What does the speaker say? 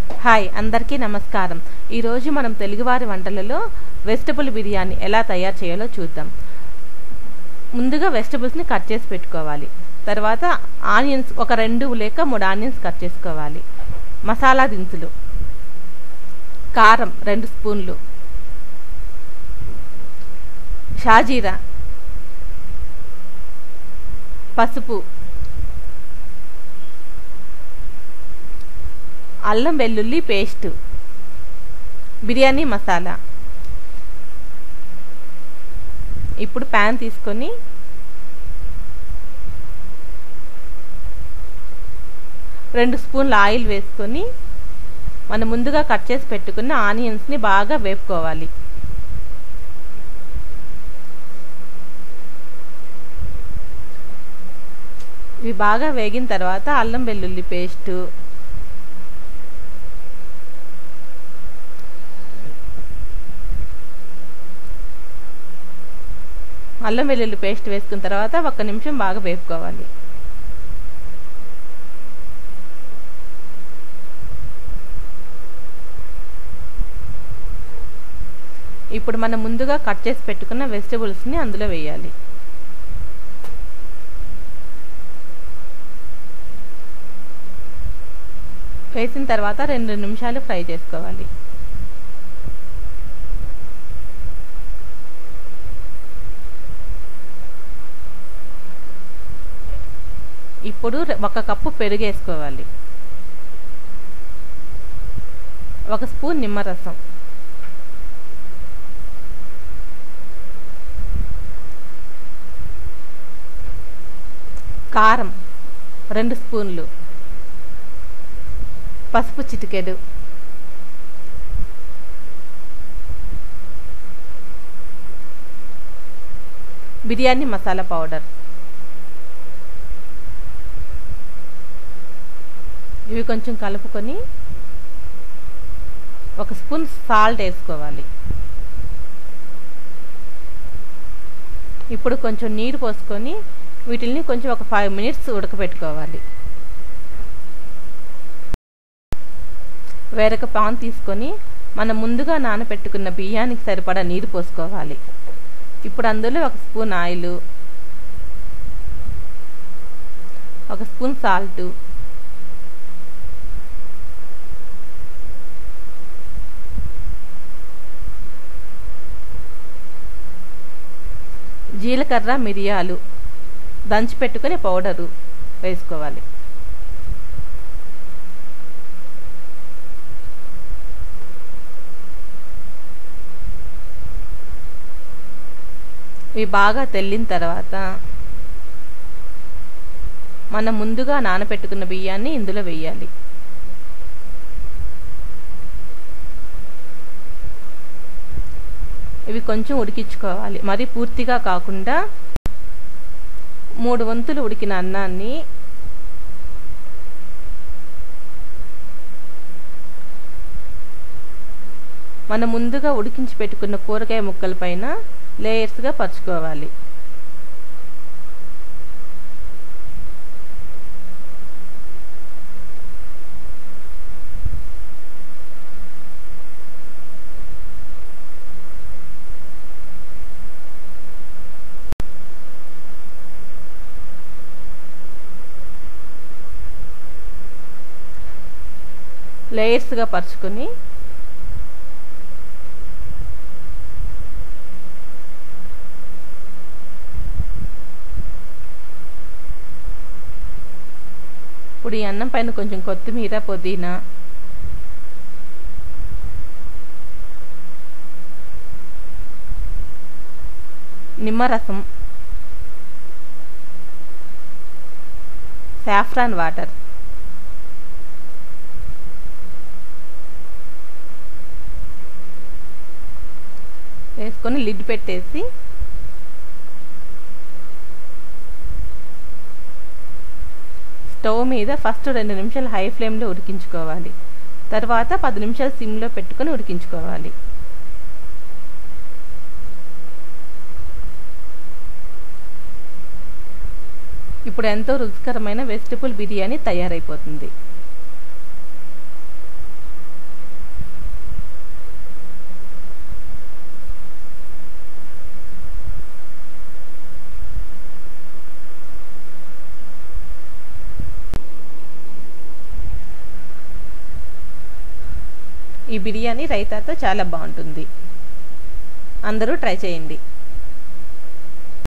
hi అందరికీ నమస్కారం ఈరోజు మనం తెలుగువారి వంటలలో వెజిటబుల్ బిర్యానీ ఎలా తయారు చేయాలో చూద్దాం ముందుగా వెజిటబుల్స్ని కట్ చేసి పెట్టుకోవాలి తర్వాత ఆనియన్స్ ఒక రెండు లేక మూడు ఆనియన్స్ కట్ చేసుకోవాలి మసాలా దినుసులు కారం రెండు స్పూన్లు షాజీరా పసుపు అల్లం వెల్లుల్లి పేస్ట్ బిర్యానీ మసాలా ఇప్పుడు ప్యాన్ తీసుకొని రెండు స్పూన్ల ఆయిల్ వేసుకొని మనం ముందుగా కట్ చేసి పెట్టుకున్న ఆనియన్స్ని బాగా వేపుకోవాలి ఇవి బాగా వేగిన తర్వాత అల్లం వెల్లుల్లి పేస్టు అల్లం వెల్లుల్లి పేస్ట్ వేసుకున్న తర్వాత ఒక్క నిమిషం బాగా వేపుకోవాలి ఇప్పుడు మనం ముందుగా కట్ చేసి పెట్టుకున్న వెజిటబుల్స్ని అందులో వేయాలి వేసిన తర్వాత రెండు నిమిషాలు ఫ్రై చేసుకోవాలి ఇప్పుడు ఒక కప్పు పెరుగు వేసుకోవాలి ఒక స్పూన్ నిమ్మరసం కారం రెండు స్పూన్లు పసుపు చిటికెడు బిర్యానీ మసాలా పౌడర్ ఇవి కొంచెం కలుపుకొని ఒక స్పూన్ సాల్ట్ వేసుకోవాలి ఇప్పుడు కొంచెం నీరు పోసుకొని వీటిని కొంచెం ఒక ఫైవ్ మినిట్స్ ఉడకబెట్టుకోవాలి వేరొక పాన్ తీసుకొని మనం ముందుగా నానబెట్టుకున్న బియ్యానికి సరిపడా నీరు పోసుకోవాలి ఇప్పుడు అందులో ఒక స్పూన్ ఆయిల్ ఒక స్పూన్ సాల్టు జీలకర్ర మిరియాలు దంచి పెట్టుకుని పౌడరు వేసుకోవాలి ఇవి బాగా తెల్లిన తర్వాత మనం ముందుగా నానబెట్టుకున్న బియ్యాన్ని ఇందులో వేయాలి ఇవి కొంచెం ఉడికించుకోవాలి మరి పూర్తిగా కాకుండా మూడు వంతులు ఉడికిన అన్నాన్ని మనం ముందుగా ఉడికించి పెట్టుకున్న కూరగాయ ముక్కల పైన లేయర్స్గా పరుచుకోవాలి లేయర్స్గా పరుచుకొని ఇప్పుడు ఈ అన్నం పైన కొంచెం కొత్తిమీర పుదీనా నిమ్మరసం సాఫ్రాన్ వాటర్ వేసుకొని లిడ్ పెట్టేసి స్టవ్ మీద ఫస్ట్ రెండు నిమిషాలు హై ఫ్లేమ్లో ఉడికించుకోవాలి తర్వాత పది నిమిషాలు సిమ్లో పెట్టుకొని ఉడికించుకోవాలి ఇప్పుడు ఎంతో రుచికరమైన వెజిటబుల్ బిర్యానీ తయారైపోతుంది ఈ బిర్యానీ రైతాతో చాలా బాగుంటుంది అందరూ ట్రై చేయండి